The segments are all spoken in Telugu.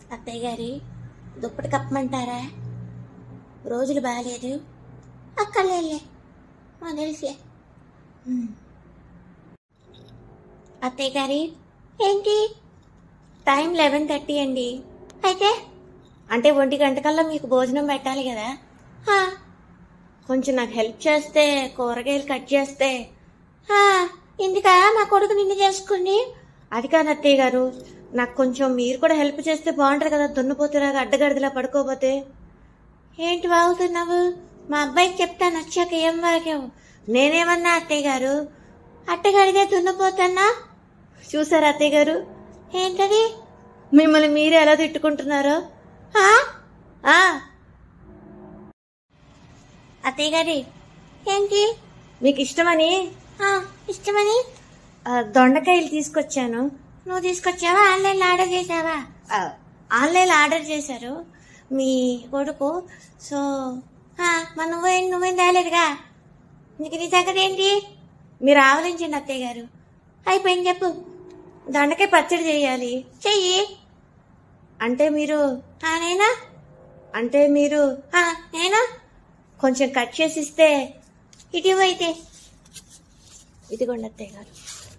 అత్తయ్య గారి దుప్పటి కప్పమంటారా రోజులు బాగాలేదు అక్కర్లేదులే మా తెలుసులే ఉమ్. అత్తయ్య గారి ఏంటి టైం లెవెన్ థర్టీ అండి అయితే అంటే ఒంటి గంట కల్లా మీకు భోజనం పెట్టాలి కదా హా. కొంచెం నాకు హెల్ప్ చేస్తే కూరగాయలు కట్ చేస్తే హా, ఎందుకా మా కొడుకు నిన్ను చేసుకుని అది కాదు అత్తయ్య గారు నాకు కొంచెం మీరు కూడా హెల్ప్ చేస్తే బాగుంటుంది కదా దున్నపోతులాగా అడ్డగడిదిలా పడుకోపోతే ఏంటి వాగుతున్నావు మా అబ్బాయికి చెప్తాను వచ్చాక ఏం వాగావు నేనేమన్నా అత్తయ్య గారు అట్టగడిగే దున్నపోతున్నా చూసారా అత్తయ్య గారు ఏంటది మిమ్మల్ని మీరే ఎలా తిట్టుకుంటున్నారో ఆ? ఆ. అత్తయ్య గారి ఏంటి మీకు ఇష్టమని ఆ, ఇష్టమని ఆ, దొండకాయలు తీసుకొచ్చాను నువ్వు తీసుకొచ్చావా ఆన్లైన్లో ఆర్డర్ చేసావా ఆ, ఆన్లైన్లో ఆర్డర్ చేశారు మీ కొడుకు సో ఆ, మరి నువ్వేం నువ్వేం తేలేదుగా నీకు నీ సంగతి ఏంటి మీరు ఆవలించండి అత్తయ్య గారు అయిపోయింది చెప్పు దొండకాయ పచ్చడి చేయాలి చెయ్యి అంటే మీరు ఆ, నేనా అంటే మీరు ఆ, నేనా కొంచెం కట్ చేసి ఇస్తే ఇటు అయితే ఇదిగోండి అత్తయ్య గారు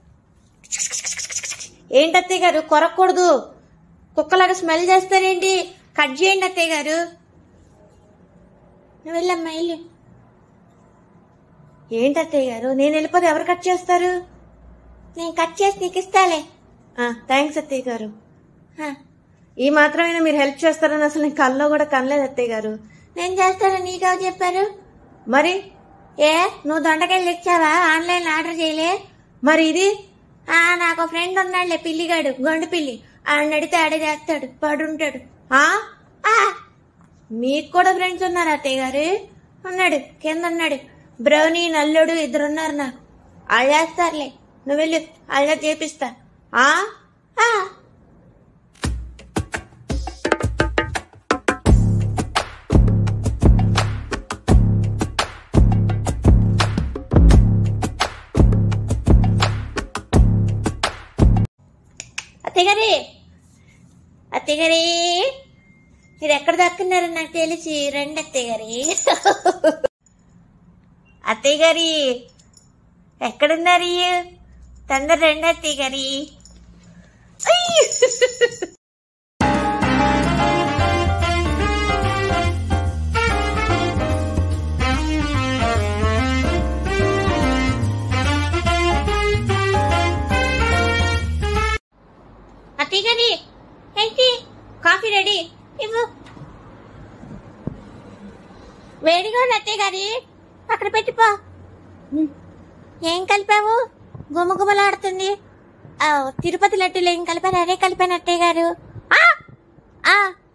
ఏంటి అత్తయ్య గారు కొరకూడదు కుక్కలాగా స్మెల్ చేస్తారేంటి కట్ చేయండి అత్తయ్య గారు నువ్వు వెళ్ళమ్మా వెళ్ళు ఏంటి అత్తయ్య గారు నేను వెళ్ళిపోతే ఎవరు కట్ చేస్తారు నేను కట్ చేసి నీకు ఇస్తాలే థ్యాంక్స్ అత్తయ్య గారు ఆ, ఈ మాత్రమైనా మీరు హెల్ప్ చేస్తారని అసలు నేను కల్లో కూడా కనలేదు అత్తయ్య గారు నేను చేస్తానని నీకెవరు చెప్పారు మరి ఏ నువ్వు దొండకాయలు తెచ్చావా ఆన్లైన్ ఆర్డర్ చేయలే మరి ఇది ఆ నాకు ఫ్రెండ్ ఉన్నాడులే పిల్లిగాడు గొండు పిల్లి ఆడిని అడిగితే ఆడే చేస్తాడు పడుంటాడు ఆ ఆ మీకు కూడా ఫ్రెండ్స్ ఉన్నారు అత్తయ్య గారు ఉన్నాడు కింద ఉన్నాడు బ్రౌనీ నల్లుడు ఇద్దరు ఉన్నారు నాకు వాళ్ళు చేస్తారులే నువ్వు వెళ్ళు వాళ్ళ చేపిస్తా ఆ ఆ అత్తయ్య గారి అత్తయ్య గారి మీరు ఎక్కడ దక్కున్నారో నాకు తెలిసి రండి అత్తయ్య గారి అత్తయ్య గారి ఎక్కడున్నారు తొందర రండి అత్తయ్య గారి అయ్యో! అత్తయ్య గారి ఏంటి కాఫీ రెడీ ఇవ్వు వేడిగా ఉంది అత్తయ్య గారి అక్కడ పెట్టిపో ఉమ్. ఏం కలిపావు గుమగుమలాడుతుంది ఆ, తిరుపతి లడ్డూలు ఏం కలిపారు అదే కలిపాను అత్తయ్య గారు ఆ! ఆ!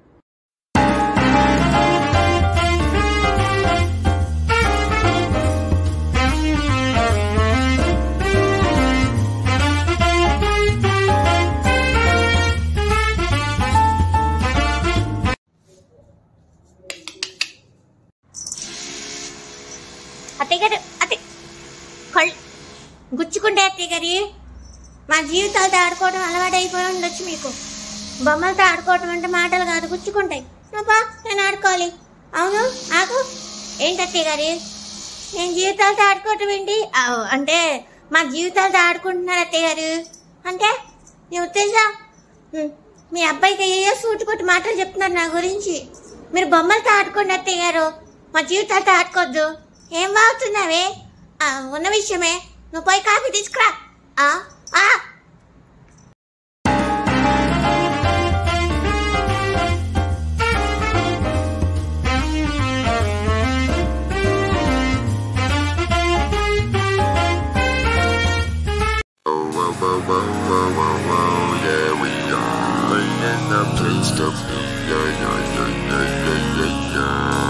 అత్తయ్య గారు అత్తయ్య కళ్ళు గుచ్చుకుంటే అత్తయ్య గారి మా జీవితాలతో ఆడుకోవడం అలవాటు అయిపోయి ఉండొచ్చు మీకు బొమ్మలతో ఆడుకోవడం అంటే మాటలు కాదు గుచ్చుకుంటాయి అబ్బా నేను ఆడుకోవాలి అవును ఆగు ఏంటి అత్తయ్య గారి నేను జీవితాలతో ఆడుకోవటం ఏంటి ఆ, అంటే మా జీవితాలతో ఆడుకుంటున్నారు అత్తయ్య గారు అంటే నీ ఉద్దేశం హ్మ్, మీ అబ్బాయికి ఏయో సూటు కొట్టి మాటలు చెప్తున్నారు నా గురించి మీరు బొమ్మలతో ఆడుకోండి అత్తయ్య గారు మా జీవితాలతో ఆడుకోవద్దు ఏం బాగుతున్నావే ఆ, ఉన్న విషయమే నువ్వు పోయి కాఫీ తీసుకురా ఆ, ఆ. Whoa, whoa, whoa, whoa, whoa, whoa, whoa, yeah, we are in the place to be, yeah, yeah, yeah, yeah, yeah, yeah, yeah.